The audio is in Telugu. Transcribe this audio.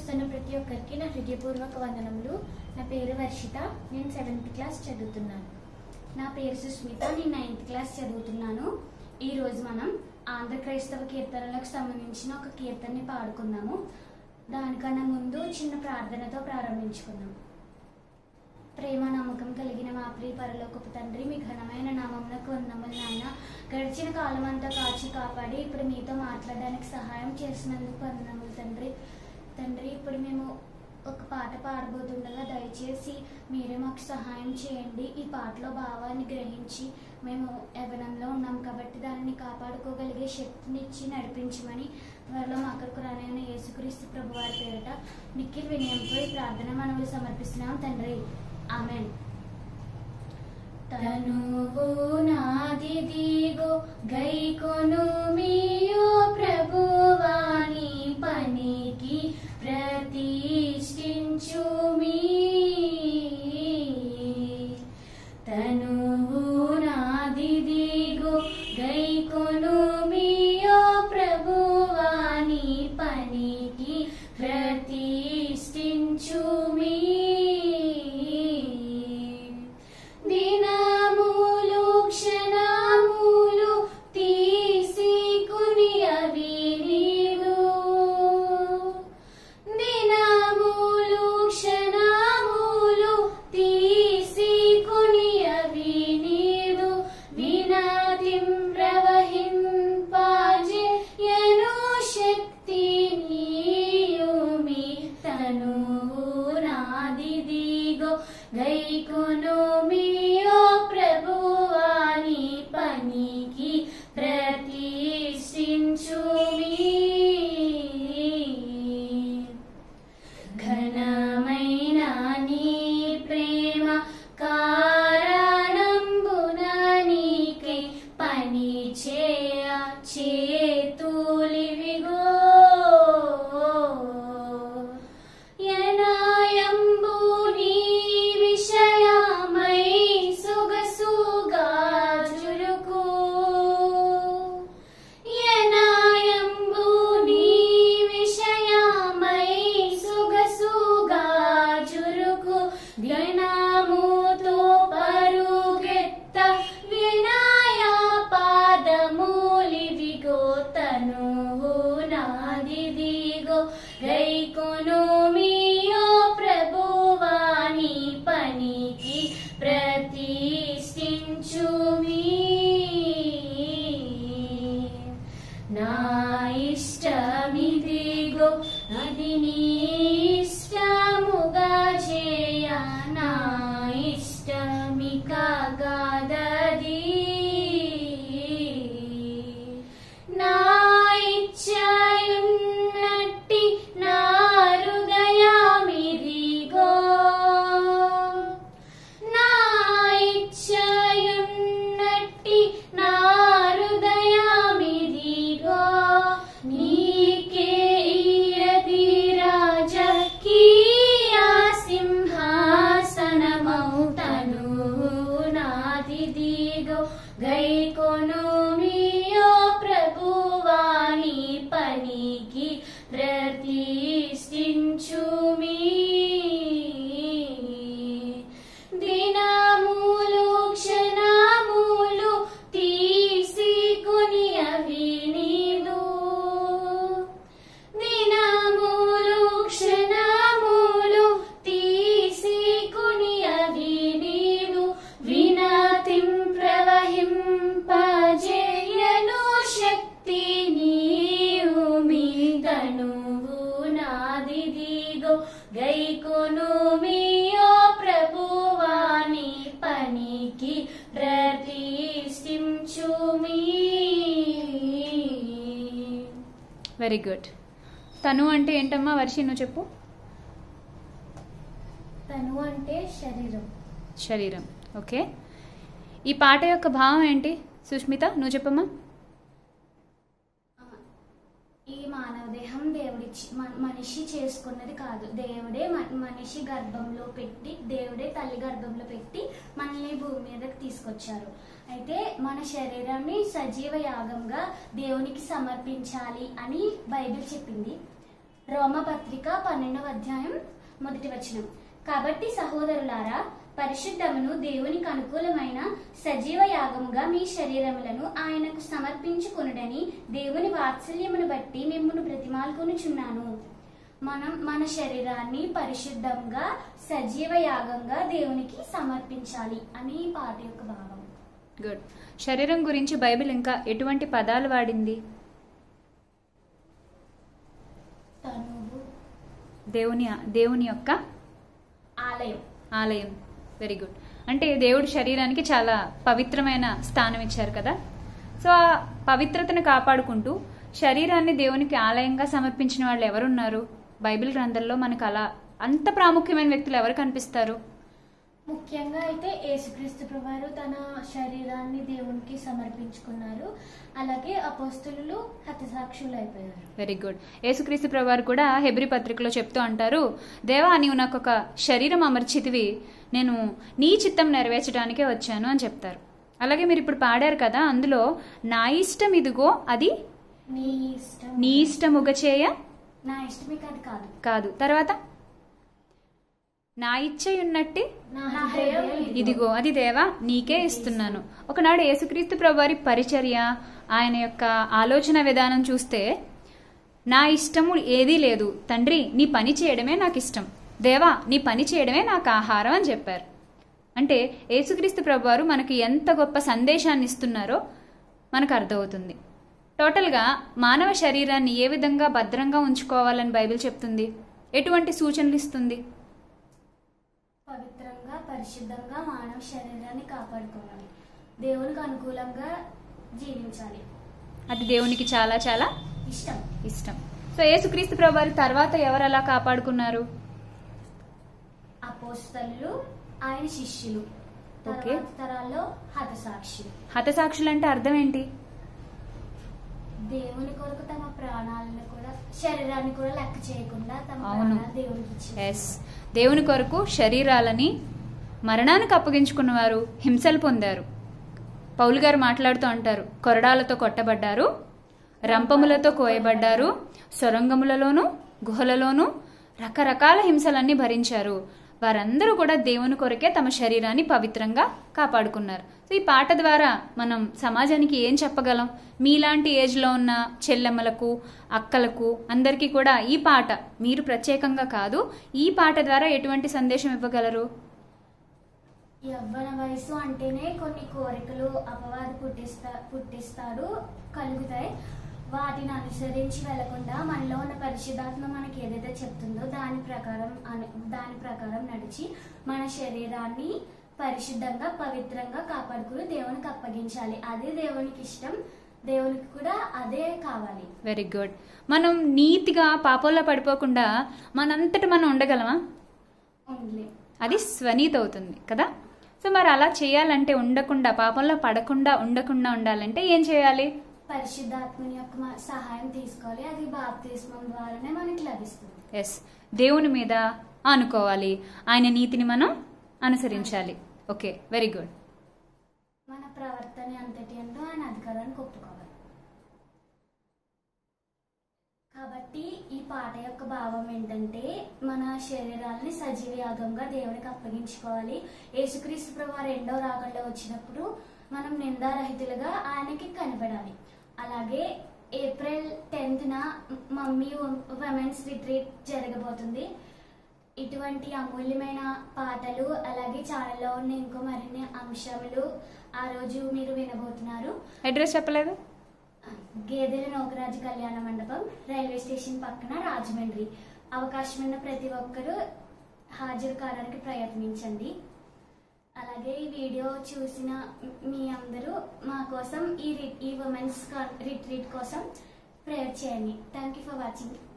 చూస్తున్న ప్రతి ఒక్కరికి నా హృదయపూర్వక వందనములు నా పేరు వర్షిత నేను సెవెంత్ క్లాస్ చదువుతున్నాను నా పేరు సుస్మిత నేను నైన్త్ క్లాస్ చదువుతున్నాను ఈ రోజు మనం ఆంధ్ర క్రైస్తవ కీర్తనలకు సంబంధించిన ఒక కీర్తనని పాడుకుందాము దానికన్నా ముందు చిన్న ప్రార్థనతో ప్రారంభించుకుందాం ప్రేమ నమ్మకం కలిగిన మా ప్రియ పరలోకపు తండ్రి మీ ఘనమైన నామమునకు వందములు నాయన గడిచిన కాలం అంతా కాచి కాపాడి ఇప్పుడు మీతో మాట్లాడడానికి సహాయం చేసినందుకు వందనములు తండ్రి తండ్రి ఇప్పుడు మేము ఒక పాట పాడబోతుండగా దయచేసి మీరే మాకు సహాయం చేయండి ఈ పాటలో భావాన్ని గ్రహించి మేము యవనంలో ఉన్నాం కాబట్టి దానిని కాపాడుకోగలిగే శక్తినిచ్చి నడిపించమని వారిలో మా అక్కడికి రానైన యేసుక్రీస్తు ప్రభు వారి పేరిట మిక్కిల్ వినయంతో ఈ ప్రార్థన మనవులు సమర్పిస్తున్నాం తండ్రి ఆమెన్ తనువు నాది దిగో గైకొను మీయో ప్రభువాని పనికి ప్రతిష్ఠించు మీ తనువు నాది దిగో గైకొను మీయో ప్రభువాని పనికి ప్రతిష్ఠించు మీ దినములు క్షణములు తీసుకుని అవి నీదు దినములు క్షణములు తీసుకుని అవి నీదు వినాదిం ప్రవహింపజేయను శక్తి నీయుమి తనువు నాది దిగో గైకొను మీయో ప్రభువాని పనికి ప్రతిష్ఠించు మీ ఘనమైన నీ ప్రేమ కారణంబున నీకై పని చేయ చేతులివిగో యనాయంబు నీ విషయమై సుగసుగా జురుకు యనాయంబు నీ విషయమై సుగసుగా జురుకు జ్ఞానముతో పరుగెత్త వినాయ పాదమూలివిగో తనువు నాది దిగో గైకొను మీయో ప్రభువాని పనికి ప్రతిష్ఠించు మీ నా ఇష్టమిదిగో అది నీ ఇష్టముగా చేయ నా ఇష్టమిక గదది నా ఇచ్చయున్నట్టి నా హృదయమిదిగో నా ఇచ్చయున్నట్టి నా హృదయమిదిగో నీకే ఇయది రాజకీయా సింహాసనమౌతను నాది దిగో గైకొను మీయో ప్రభువాని పనికి ప్రతిష్ఠించు మీ దినములు క్షణములు తీసుకుని అవి నీదు దినములు క్షణములు తీసుకుని అవి నీదు వినతిం ప్రవహింపజేయను శక్తి నీవు మీ తనువు నాది దిగో గైకొను మీయో ప్రభువాని పనికి ప్రతిష్ఠించు మీ వెరీ గుడ్ తను అంటే ఏంటమ్మా వర్షి నువ్వు చెప్పు తను అంటే శరీరం శరీరం ఓకే ఈ పాట యొక్క భావం ఏంటి సుష్మిత నువ్వు చెప్పమ్మా ఈ మానవ దేహం దేవుడిచ్చి మ- మనిషి చేసుకున్నది కాదు దేవుడే మ- మనిషి గర్భంలో పెట్టి దేవుడే తల్లి గర్భంలో పెట్టి మనల్ని ఈ భూమి మీదకి తీసుకొచ్చారు అయితే మన శరీరాన్ని సజీవ యాగంగా దేవునికి సమర్పించాలి అని బైబిల్ చెప్పింది రోమపత్రిక పన్నెండవ అధ్యాయం మొదటి వచనం కాబట్టి సహోదరులారా పరిశుద్ధమును దేవునికి అనుకూలమైన సజీవ యాగముగా మీ శరీరములను ఆయనకు సమర్పించుకొనుడని దేవుని వాత్సల్యమును బట్టి మిమ్మల్ని బ్రతిమాలుకొనుచున్నాను మనం మన శరీరాన్ని పరిశుద్ధంగా సజీవ యాగంగా దేవునికి సమర్పించాలి అని ఈ పాట యొక్క భావం గుడ్ శరీరం గురించి బైబిల్ ఇంకా ఎటువంటి పదాలు వాడింది తనువు దేవుని దేవుని యొక్క ఆలయం ఆలయం వెరీ గుడ్ అంటే దేవుడు శరీరానికి చాలా పవిత్రమైన స్థానం ఇచ్చారు కదా సో ఆ పవిత్రతను కాపాడుకుంటూ శరీరాన్ని దేవునికి ఆలయంగా సమర్పించిన వాళ్ళు ఎవరున్నారు బైబిల్ గ్రంథంలో మనకు అలా అంత ప్రాముఖ్యమైన వ్యక్తులు ఎవరు కనిపిస్తారు ముఖ్యంగా అయితే యేసుక్రీస్తు ప్రభువారు తన శరీరాన్ని దేవునికి సమర్పించుకున్నారు అలాగే అపోస్తులు హతసాక్షులు అయిపోయారు వెరీ గుడ్ యేసుక్రీస్తు ప్రభువారు కూడా హెబ్రి పత్రికలో చెప్తూ అంటారు దేవా నీవు నాకు ఒక శరీరం అమర్చితివి నేను నీ చిత్తం నెరవేర్చడానికే వచ్చాను అని చెప్తారు అలాగే మీరు ఇప్పుడు పాడారు కదా అందులో నా ఇష్టం ఇదిగో అది నీ ఇష్టం నీ ఇష్టముగ చేయ నా ఇష్టమే కాదు కాదు కాదు తర్వాత నా ఇచ్చయున్నట్టి నా నా హృదయం హృదయం ఇదిగో అది దేవా నీకే ఇస్తున్నాను ఒకనాడు యేసుక్రీస్తు ప్రభువారి పరిచర్య ఆయన యొక్క ఆలోచన విధానం చూస్తే నా ఇష్టము ఏదీ లేదు తండ్రి నీ పని చేయడమే నాకు ఇష్టం దేవా నీ పని చేయడమే నాకు ఆహారం అని చెప్పారు అంటే యేసుక్రీస్తు ప్రభువారు మనకి ఎంత గొప్ప సందేశాన్ని ఇస్తున్నారో మనకు అర్థమవుతుంది టోటల్గా మానవ శరీరాన్ని ఏ విధంగా భద్రంగా ఉంచుకోవాలని బైబిల్ చెప్తుంది ఎటువంటి సూచనలు ఇస్తుంది పవిత్రంగా పరిశుద్ధంగా మానవ శరీరాన్ని కాపాడుకోవాలి దేవునికి అనుకూలంగా జీవించాలి అది దేవునికి చాలా చాలా ఇష్టం ఇష్టం సో యేసుక్రీస్తు ప్రభువారి తర్వాత ఎవరు అలా కాపాడుకున్నారు అపోస్తలు ఆయన శిష్యులు ఓకే. తర్వాత తరాల్లో హతసాక్షులు హతసాక్షులు అంటే అర్థం ఏంటి దేవుని కొరకు తమ ప్రాణాలను కూడా శరీరాన్ని కూడా లెక్క చేయకుండా తమ అవును. ప్రాణాలు దేవునికి ఇచ్చారు ఎస్ దేవుని కొరకు శరీరాలని మరణానికి అప్పగించుకున్నవారు హింసలు పొందారు పౌలు గారు మాట్లాడుతూ అంటారు కొరడాలతో కొట్టబడ్డారు రంపములతో కోయబడ్డారు సొరంగములలోనూ గుహలలోనూ రకరకాల హింసలన్నీ భరించారు వారందరూ కూడా దేవుని కొరకే తమ శరీరాన్ని పవిత్రంగా కాపాడుకున్నారు సో ఈ పాట ద్వారా మనం సమాజానికి ఏం చెప్పగలం మీలాంటి ఏజ్లో ఉన్న చెల్లెమ్మలకు అక్కలకు అందరికీ కూడా ఈ పాట మీరు ప్రత్యేకంగా కాదు ఈ పాట ద్వారా ఎటువంటి సందేశం ఇవ్వగలరు యవ్వన వయసు అంటేనే కొన్ని కోరికలు అపవాది పుట్టిస్తా పుట్టిస్తాడు కలుగుతాయి వాటిని అనుసరించి వెళ్లకుండా మనలో ఉన్న పరిశుద్ధాత్మ మనకి ఏదైతే చెప్తుందో దాని ప్రకారం అను- దాని ప్రకారం నడిచి మన శరీరాన్ని పరిశుద్ధంగా పవిత్రంగా కాపాడుకుని దేవునికి అప్పగించాలి అదే దేవునికి ఇష్టం దేవునికి కూడా అదే కావాలి వెరీ గుడ్ మనం నీతిగా పాపంలో పడిపోకుండా మనంతట మనం ఉండగలమా ఓన్లీ అది స్వనీతి అవుతుంది కదా సో మరి అలా చేయాలంటే ఉండకుండా పాపంలో పడకుండా ఉండకుండా ఉండాలంటే ఏం చేయాలి పరిశుద్ధాత్మని యొక్క మ- సహాయం తీసుకోవాలి అది బాప్తిస్మం ద్వారానే మనకి లభిస్తుంది ఎస్ దేవుని మీద ఆనుకోవాలి ఆయన నీతిని మనం అనుసరించాలి ఓకే వెరీ గుడ్ మన ప్రవర్తన అంతటి అంటూ ఆయన అధికారానికి ఒప్పుకోవాలి కాబట్టి ఈ పాట యొక్క భావం ఏంటంటే మన శరీరాలని సజీవ యాగంగా దేవునికి అప్పగించుకోవాలి యేసుక్రీస్తు ప్రభు రెండో రాగంలో వచ్చినప్పుడు మనం నిందారహితులుగా ఆయనకి కనబడాలి అలాగే ఏప్రిల్ టెన్త్న మమ్మీ ఉమెన్స్ రిట్రీట్ జరగబోతుంది ఇటువంటి అమూల్యమైన పాటలు అలాగే ఛానల్లో ఉన్న ఇంకో మరిన్ని అంశములు ఆ రోజు మీరు వినబోతున్నారు అడ్రస్ చెప్పలేదు గేదెల నౌకరాజు కళ్యాణ మండపం రైల్వే స్టేషన్ పక్కన రాజమండ్రి అవకాశం ఉన్న ప్రతి ఒక్కరూ హాజరు కావడానికి ప్రయత్నించండి అలాగే ఈ వీడియో చూసిన మీ అందరూ మా కోసం ఈ రి- ఈ ఉమెన్స్ రిట్రీట్ కోసం ప్రేయర్ చేయండి థ్యాంక్ యూ ఫర్ వాచింగ్